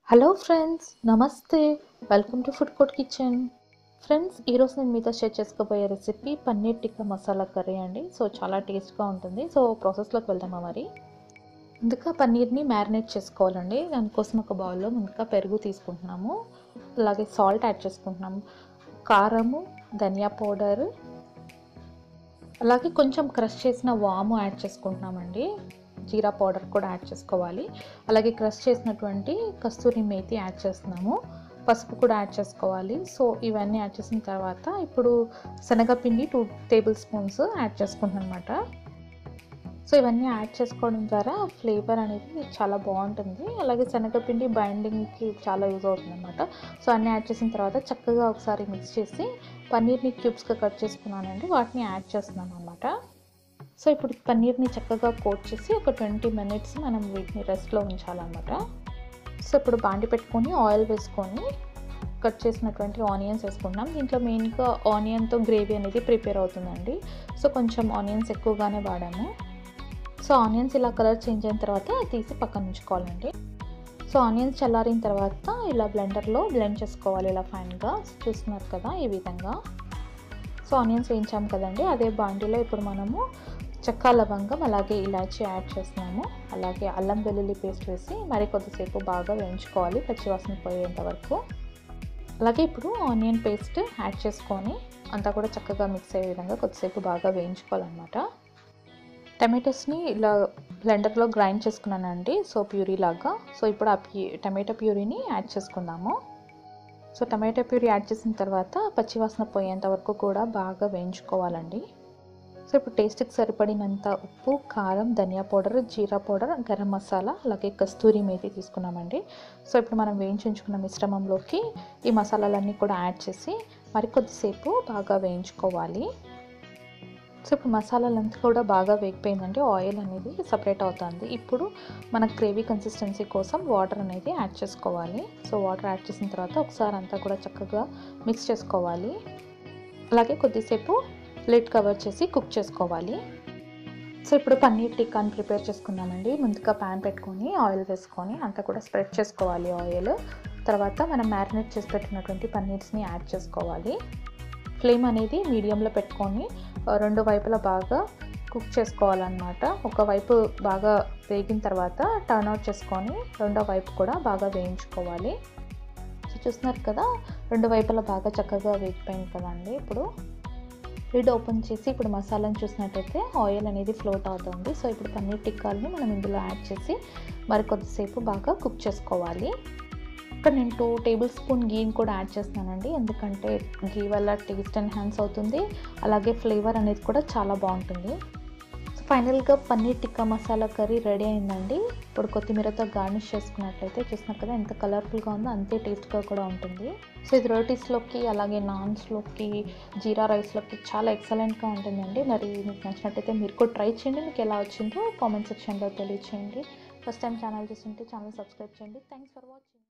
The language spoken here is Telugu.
హలో ఫ్రెండ్స్ నమస్తే welcome to food court kitchen friends ఈరోజు నేను మీతో షేర్ చేసుకోబోయే రెసిపీ పన్నీర్ టిక్కా మసాలా కర్రీ అండి సో చాలా టేస్ట్గా ఉంటుంది సో ప్రాసెస్లోకి వెళ్దామా మరి ముందుగా పన్నీర్ని మ్యారినేట్ చేసుకోవాలండి దానికోసం ఒక బౌల్లో ముందుగా పెరుగు తీసుకుంటున్నాము అలాగే సాల్ట్ యాడ్ చేసుకుంటున్నాము కారము ధనియా పౌడర్ అలాగే కొంచెం క్రష్ చేసిన వాము యాడ్ చేసుకుంటున్నామండి జీరా పౌడర్ కూడా యాడ్ చేసుకోవాలి అలాగే క్రష్ చేసినటువంటి కస్తూరి మేతి యాడ్ చేస్తున్నాము పసుపు కూడా యాడ్ చేసుకోవాలి సో ఇవన్నీ యాడ్ చేసిన తర్వాత ఇప్పుడు శనగపిండి టూ టేబుల్ స్పూన్స్ యాడ్ చేసుకుంటున్నాను అనమాట సో ఇవన్నీ యాడ్ చేసుకోవడం ద్వారా ఫ్లేవర్ అనేది చాలా బాగుంటుంది అలాగే శనగపిండి బైండింగ్కి చాలా యూజ్ అవుతుంది అనమాట సో అన్నీ యాడ్ చేసిన తర్వాత చక్కగా ఒకసారి మిక్స్ చేసి పన్నీర్ని క్యూబ్స్గా కట్ చేసుకున్నానండి వాటిని యాడ్ చేస్తున్నాను అనమాట సో ఇప్పుడు పన్నీర్ని చక్కగా కోట్ చేసి ఒక ట్వంటీ మినిట్స్ మనం వీటిని రెస్ట్లో ఉంచాలన్నమాట సో ఇప్పుడు బాండి పెట్టుకొని ఆయిల్ వేసుకొని కట్ చేసినటువంటి ఆనియన్స్ వేసుకుంటున్నాం దీంట్లో మెయిన్గా ఆనియన్తో గ్రేవీ అనేది ప్రిపేర్ అవుతుందండి సో కొంచెం ఆనియన్స్ ఎక్కువగానే వాడాము సో ఆనియన్స్ ఇలా కలర్ చేంజ్ అయిన తర్వాత తీసి పక్కన ఉంచుకోవాలండి సో ఆనియన్స్ చల్లారిన తర్వాత ఇలా బ్లెండర్లో బ్లెండ్ చేసుకోవాలి ఇలా ఫైన్గా చూస్తున్నారు కదా ఈ విధంగా సో ఆనియన్స్ వేయించాము కదండి అదే బాండీలో ఇప్పుడు మనము చెక్క లవంగం అలాగే ఇలాచీ యాడ్ చేస్తున్నాము అలాగే అల్లం వెల్లుల్లి పేస్ట్ వేసి మరి కొద్దిసేపు బాగా వేయించుకోవాలి పచ్చివాసన పోయేంత వరకు అలాగే ఇప్పుడు ఆనియన్ పేస్ట్ యాడ్ చేసుకొని అంతా కూడా చక్కగా మిక్స్ అయ్యే విధంగా కొద్దిసేపు బాగా వేయించుకోవాలన్నమాట టమాటోస్ని ఇలా బ్లెండర్లో గ్రైండ్ చేసుకున్నానండి సో ప్యూరీ లాగా సో ఇప్పుడు ఆ ప్యూ టమాటో ప్యూరీని యాడ్ చేసుకుందాము సో టమాటో ప్యూరీ యాడ్ చేసిన తర్వాత పచ్చివాసన పోయేంత వరకు కూడా బాగా వేయించుకోవాలండి సో ఇప్పుడు టేస్ట్కి సరిపడినంత ఉప్పు కారం ధనియా పౌడర్ జీరా పౌడర్ గరం మసాలా అలాగే కస్తూరి మేతి తీసుకున్నామండి సో ఇప్పుడు మనం వేయించి ఉంచుకున్న మిశ్రమంలోకి ఈ మసాలాలన్నీ కూడా యాడ్ చేసి మరికొద్దిసేపు బాగా వేయించుకోవాలి సో ఇప్పుడు మసాలాలంతా కూడా బాగా వేగిపోయిందంటే ఆయిల్ అనేది సపరేట్ అవుతుంది ఇప్పుడు మన గ్రేవీ కన్సిస్టెన్సీ కోసం వాటర్ అనేది యాడ్ చేసుకోవాలి సో వాటర్ యాడ్ చేసిన తర్వాత ఒకసారి అంతా కూడా చక్కగా మిక్స్ చేసుకోవాలి అలాగే కొద్దిసేపు లిడ్ కవర్ చేసి కుక్ చేసుకోవాలి సో ఇప్పుడు పన్నీర్ టిక్కాని ప్రిపేర్ చేసుకుందామండి ముందుగా ప్యాన్ పెట్టుకొని ఆయిల్ వేసుకొని అంతా కూడా స్ప్రెడ్ చేసుకోవాలి ఆయిల్ తర్వాత మనం మ్యారినేట్ చేసి పెట్టినటువంటి పన్నీర్స్ని యాడ్ చేసుకోవాలి ఫ్లేమ్ అనేది మీడియంలో పెట్టుకొని రెండు వైపులా బాగా కుక్ చేసుకోవాలన్నమాట ఒకవైపు బాగా వేగిన తర్వాత టర్న్ అవుట్ చేసుకొని రెండో వైపు కూడా బాగా వేయించుకోవాలి సో చూస్తున్నారు కదా రెండు వైపులా బాగా చక్కగా వేగిపోయింది కదండి ఇప్పుడు లిడ్ ఓపెన్ చేసి ఇప్పుడు మసాలాను చూసినట్టయితే ఆయిల్ అనేది ఫ్లోట్ అవుతుంది సో ఇప్పుడు పన్నీర్ టిక్కాలని మనం ఇందులో యాడ్ చేసి మరి కొద్దిసేపు బాగా కుక్ చేసుకోవాలి ఇక్కడ నేను టూ టేబుల్ స్పూన్ గీని కూడా యాడ్ చేస్తున్నానండి ఎందుకంటే గీ వల్ల టేస్ట్ ఎన్హాన్స్ అవుతుంది అలాగే ఫ్లేవర్ అనేది కూడా చాలా బాగుంటుంది సో ఫైనల్గా పన్నీర్ టిక్కా మసాలా కర్రీ రెడీ అయిందండి ఇప్పుడు కొత్తిమీరతో గార్నిష్ చేసుకున్నట్లయితే చూస్తున్నారు కదా ఎంత కలర్ఫుల్గా ఉందో అంతే టేస్ట్గా కూడా ఉంటుంది సో ఇది రోటీస్లోకి అలాగే నాన్స్లోకి జీరా రైస్లోకి చాలా ఎక్సలెంట్గా ఉంటుందండి మరి మీకు నచ్చినట్టయితే మీరు కూడా ట్రై చేయండి మీకు ఎలా వచ్చిందో కామెంట్ సెక్షన్లో తెలియచేయండి ఫస్ట్ టైం ఛానల్ చూస్తుంటే ఛానల్ సబ్స్క్రైబ్ చేయండి థ్యాంక్స్ ఫర్ వాచింగ్